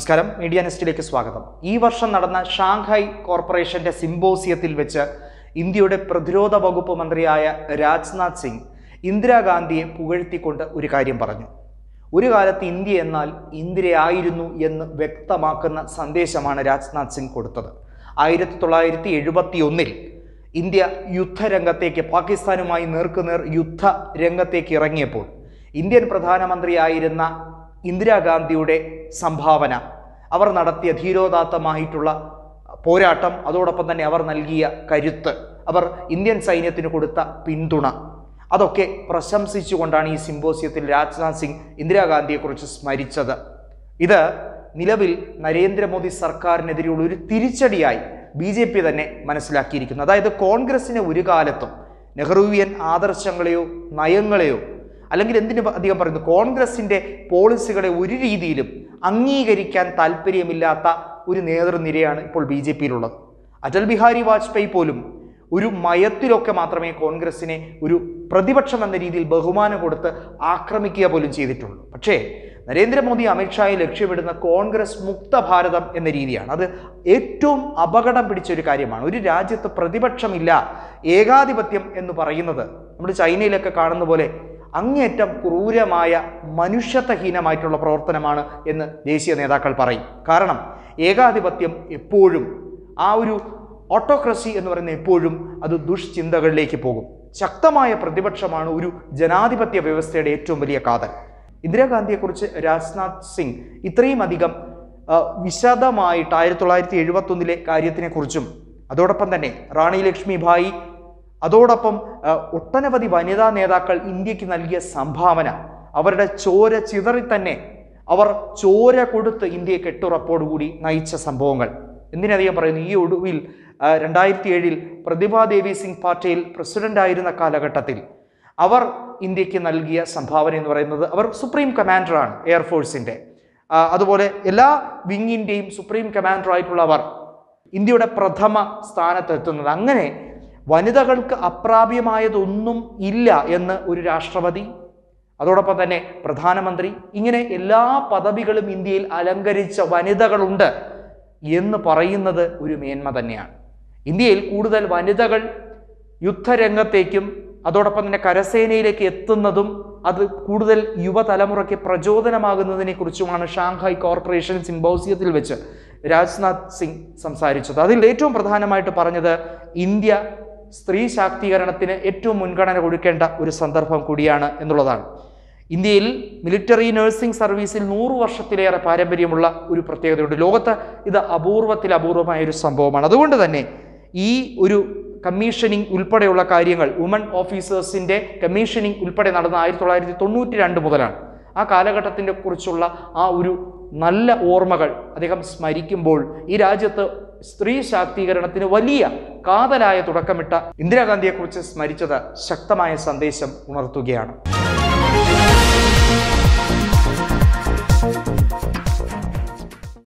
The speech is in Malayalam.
നമസ്കാരം മീഡിയ നെസ്റ്റിലേക്ക് സ്വാഗതം ഈ വർഷം നടന്ന ഷാങ്ഹായ് കോർപ്പറേഷന്റെ സിംബോസിയത്തിൽ വെച്ച് ഇന്ത്യയുടെ പ്രതിരോധ വകുപ്പ് മന്ത്രിയായ രാജ്നാഥ് സിംഗ് ഇന്ദിരാഗാന്ധിയെ പുകഴ്ത്തിക്കൊണ്ട് ഒരു കാര്യം പറഞ്ഞു ഒരു കാലത്ത് ഇന്ത്യ എന്നാൽ ഇന്ദിരയായിരുന്നു എന്ന് വ്യക്തമാക്കുന്ന സന്ദേശമാണ് രാജ്നാഥ് സിംഗ് കൊടുത്തത് ആയിരത്തി തൊള്ളായിരത്തി എഴുപത്തി ഒന്നിൽ ഇന്ത്യ യുദ്ധരംഗത്തേക്ക് പാകിസ്ഥാനുമായി നേർക്കുനേർ യുദ്ധ രംഗത്തേക്ക് ഇറങ്ങിയപ്പോൾ ഇന്ത്യൻ പ്രധാനമന്ത്രിയായിരുന്ന ഇന്ദിരാഗാന്ധിയുടെ സംഭാവന അവർ നടത്തിയ ധീരോദാത്തമായിട്ടുള്ള പോരാട്ടം അതോടൊപ്പം തന്നെ അവർ നൽകിയ കരുത്ത് അവർ ഇന്ത്യൻ സൈന്യത്തിന് കൊടുത്ത പിന്തുണ അതൊക്കെ പ്രശംസിച്ചുകൊണ്ടാണ് ഈ സിംബോസിയത്തിൽ രാജ്നാഥ് സിംഗ് ഇന്ദിരാഗാന്ധിയെക്കുറിച്ച് സ്മരിച്ചത് ഇത് നിലവിൽ നരേന്ദ്രമോദി സർക്കാരിനെതിരെയുള്ള ഒരു തിരിച്ചടിയായി ബി ജെ പി തന്നെ മനസ്സിലാക്കിയിരിക്കുന്നു അതായത് കോൺഗ്രസിനെ ഒരു കാലത്തും നെഹ്റുവിയൻ ആദർശങ്ങളെയോ നയങ്ങളെയോ അല്ലെങ്കിൽ എന്തിനു അധികം പറയുന്നു കോൺഗ്രസിൻ്റെ പോളിസികളെ ഒരു രീതിയിലും അംഗീകരിക്കാൻ താല്പര്യമില്ലാത്ത ഒരു നേതൃനിരയാണ് ഇപ്പോൾ ബി ജെ പിയിലുള്ളത് അടൽ ബിഹാരി വാജ്പേയി പോലും ഒരു മയത്തിലൊക്കെ മാത്രമേ കോൺഗ്രസിനെ ഒരു പ്രതിപക്ഷം എന്ന രീതിയിൽ ബഹുമാനം കൊടുത്ത് ആക്രമിക്കുക പോലും ചെയ്തിട്ടുള്ളൂ പക്ഷേ നരേന്ദ്രമോദി അമിത്ഷായെ ലക്ഷ്യമിടുന്ന കോൺഗ്രസ് മുക്ത ഭാരതം എന്ന രീതിയാണ് അത് ഏറ്റവും അപകടം പിടിച്ച ഒരു കാര്യമാണ് ഒരു രാജ്യത്ത് പ്രതിപക്ഷമില്ല ഏകാധിപത്യം എന്ന് പറയുന്നത് നമ്മൾ ചൈനയിലൊക്കെ കാണുന്ന പോലെ അങ്ങേയറ്റം ക്രൂരമായ മനുഷ്യത്വഹീനമായിട്ടുള്ള പ്രവർത്തനമാണ് എന്ന് ദേശീയ നേതാക്കൾ പറയും കാരണം ഏകാധിപത്യം എപ്പോഴും ആ ഒരു ഓട്ടോക്രസി എന്ന് പറയുന്നത് എപ്പോഴും അത് ദുഷ്ചിന്തകളിലേക്ക് പോകും ശക്തമായ പ്രതിപക്ഷമാണ് ഒരു ജനാധിപത്യ വ്യവസ്ഥയുടെ ഏറ്റവും വലിയ കാതൽ ഇന്ദിരാഗാന്ധിയെക്കുറിച്ച് രാജ്നാഥ് സിംഗ് ഇത്രയും അധികം ആ, വിശദമായിട്ട് ആയിരത്തി തൊള്ളായിരത്തി എഴുപത്തി ഒന്നിലെ കാര്യത്തിനെക്കുറിച്ചും അതോടൊപ്പം തന്നെ റാണി ലക്ഷ്മി ഭായി അതോടൊപ്പം ആ, ഒട്ടനവധി വനിതാ നേതാക്കൾ ഇന്ത്യക്ക് നൽകിയ സംഭാവന അവരുടെ ചോര ചിതറി തന്നെ അവർ ചോര കൊടുത്ത് ഇന്ത്യയെ കെട്ടുറപ്പോടുകൂടി നയിച്ച സംഭവങ്ങൾ എന്തിനധികം പറയുന്നു ഈ ഒടുവിൽ ആ, രണ്ടായിരത്തി ഏഴിൽ പ്രതിഭാദേവി സിംഗ് പാട്ടീൽ പ്രസിഡന്റ് ആയിരുന്ന കാലഘട്ടത്തിൽ അവർ ഇന്ത്യക്ക് നൽകിയ സംഭാവന എന്ന് പറയുന്നത് അവർ സുപ്രീം കമാൻഡറാണ് എയർഫോഴ്സിൻ്റെ അതുപോലെ എല്ലാ വിങ്ങിൻ്റെയും സുപ്രീം കമാൻഡർ ആയിട്ടുള്ള അവർ ഇന്ത്യയുടെ പ്രഥമ സ്ഥാനത്തെത്തുന്നത് അങ്ങനെ വനിതകൾക്ക് അപ്രാപ്യമായതൊന്നും ഇല്ല എന്ന് ഒരു രാഷ്ട്രപതി അതോടൊപ്പം തന്നെ പ്രധാനമന്ത്രി ഇങ്ങനെ എല്ലാ പദവികളും ഇന്ത്യയിൽ അലങ്കരിച്ച വനിതകളുണ്ട് എന്ന് പറയുന്നത് ഒരു മേന്മ തന്നെയാണ് ഇന്ത്യയിൽ കൂടുതൽ വനിതകൾ യുദ്ധരംഗത്തേക്കും അതോടൊപ്പം തന്നെ കരസേനയിലേക്ക് എത്തുന്നതും അത് കൂടുതൽ യുവതലമുറയ്ക്ക് പ്രചോദനമാകുന്നതിനെ കുറിച്ചുമാണ് ഷാങ്ഹായ് കോർപ്പറേഷൻ സിംബോസിയത്തിൽ വെച്ച് രാജ്നാഥ് സിംഗ് സംസാരിച്ചത് അതിൽ ഏറ്റവും പ്രധാനമായിട്ട് പറഞ്ഞത് ഇന്ത്യ സ്ത്രീ ശാക്തീകരണത്തിന് ഏറ്റവും മുൻഗണന കൊടുക്കേണ്ട ഒരു സന്ദർഭം കൂടിയാണ് എന്നുള്ളതാണ് ഇന്ത്യയിൽ മിലിറ്ററി നഴ്സിംഗ് സർവീസിൽ നൂറ് വർഷത്തിലേറെ പാരമ്പര്യമുള്ള ഒരു പ്രത്യേകതയുണ്ട് ലോകത്ത് ഇത് അപൂർവത്തിൽ അപൂർവമായ ഒരു സംഭവമാണ് അതുകൊണ്ട് തന്നെ ഈ ഒരു കമ്മീഷനിങ് ഉൾപ്പെടെയുള്ള കാര്യങ്ങൾ വുമൺ ഓഫീസേഴ്സിൻ്റെ കമ്മീഷനിങ് ഉൾപ്പെടെ നടന്ന ആയിരത്തി തൊള്ളായിരത്തി തൊണ്ണൂറ്റി രണ്ട് മുതലാണ് ആ കാലഘട്ടത്തിൻ്റെ കുറിച്ചുള്ള ആ ഒരു നല്ല ഓർമ്മകൾ അദ്ദേഹം സ്മരിക്കുമ്പോൾ ഈ രാജ്യത്ത് സ്ത്രീ ശാക്തീകരണത്തിന് വലിയ കാതലായ തുടക്കമിട്ട ഇന്ദിരാഗാന്ധിയെക്കുറിച്ച് സ്മരിച്ചത് ശക്തമായ സന്ദേശം ഉണർത്തുകയാണ്